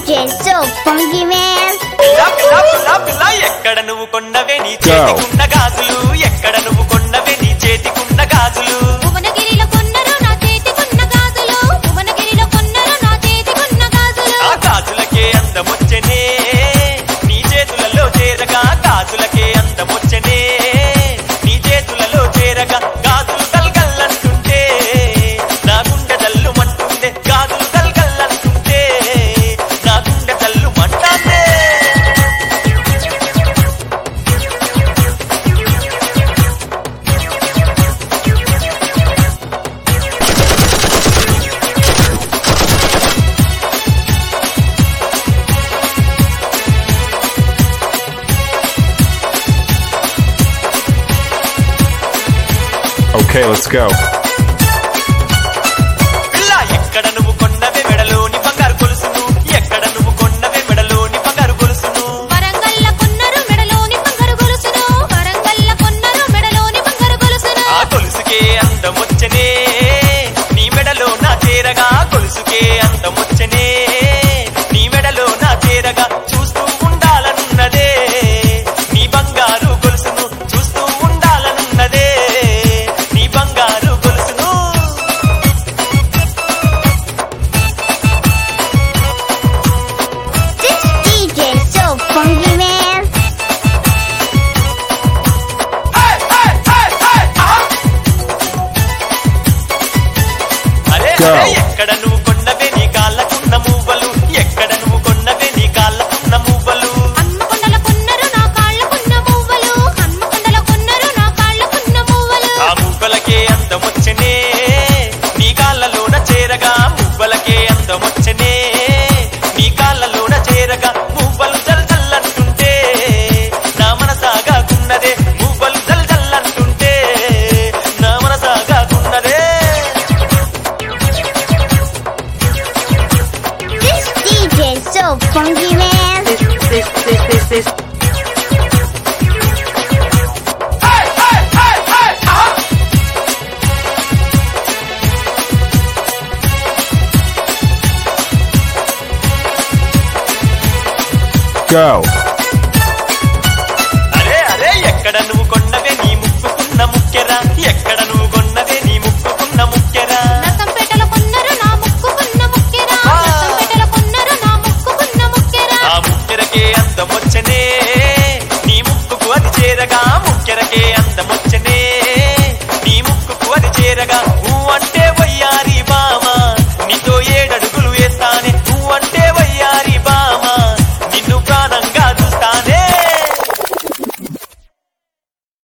DJ so funky man. పిల్ల పిల్ల పిల్ల పిల్ల ఎక్కడ నువ్వు కొన్నవే నీ చేతికున్న గాజులు ఎక్కడ నువ్వు కొన్నవే నీ చేతికున్న గాజులు భువనగిరిలో కొన్నరు నా చేతికున్న గాజులు భువనగిరిలో కొన్నరు నా చేతికున్న గాజులు ఆ గాజులకే అందమొచ్చనే నీ చేతులలో చేరగా గాజులకే అందమొచ్చనే నీ చేతులలో చేరగా గాజులు గల్గల్లంటుంటే నా గుండె తల్లుమంటుందే గాజులు గల్గల్లంటుంటే నా గుండె తల్లుమంటాందే Okay, let's go. పిల్ల ఎక్కడ నువ్వు కొన్నవే మెడలోని బంగారు గొలుసును ఎక్కడ నువ్వు కొన్నవే మెడలోని బంగారు గొలుసును వరంగల్ల కొన్నరు మెడలోని బంగారు గొలుసును వరంగల్ల కొన్నరు మెడలోని బంగారు గొలుసును ఆ గొలుసుకే అందమొచ్చనే నీ మెడలో నా చేరగా గొలుసుకే అందమొచ్చనే నీ మెడలో నా చేరగా చూస్తూ ఉండాలనున్నదే నీ బంగారు గొలుసును చూస్తూ ఉండాలనున్నదే నీ బంగారు గొలుసును This DJ so funky man. అరే Go. అరే ఎక్కడ నువ్వు కొన్నవే నీ కాళ్ళకున్న మువ్వలు ఎక్కడ నువ్వు కొన్నవే నీ కాళ్ళకున్న మువ్వలు హన్మకొండల కొన్నరు నా కాళ్ళకున్న మువ్వలు హన్మకొండల కొన్నరు నా కాళ్ళకున్న మువ్వలు ఆ మువ్వలకే అందమొచ్చనే నీ కాళ్ళలోన చేరగా మువ్వలకే అందమొచ్చనే నీ కాళ్ళలోన చేరగా మువ్వలు జల్జల్లంటుంటే నా మనసాగా గున్నదే మువ్వలు జల్జల్లంటుంటే నా మనసాగా గున్నదే This DJ so funky man. Go. అరే అరే ఎక్కడ నువ్వు కొన్నవే నీ ముక్కుకున్న ముక్కెరా ఎక్కడ నువ్వు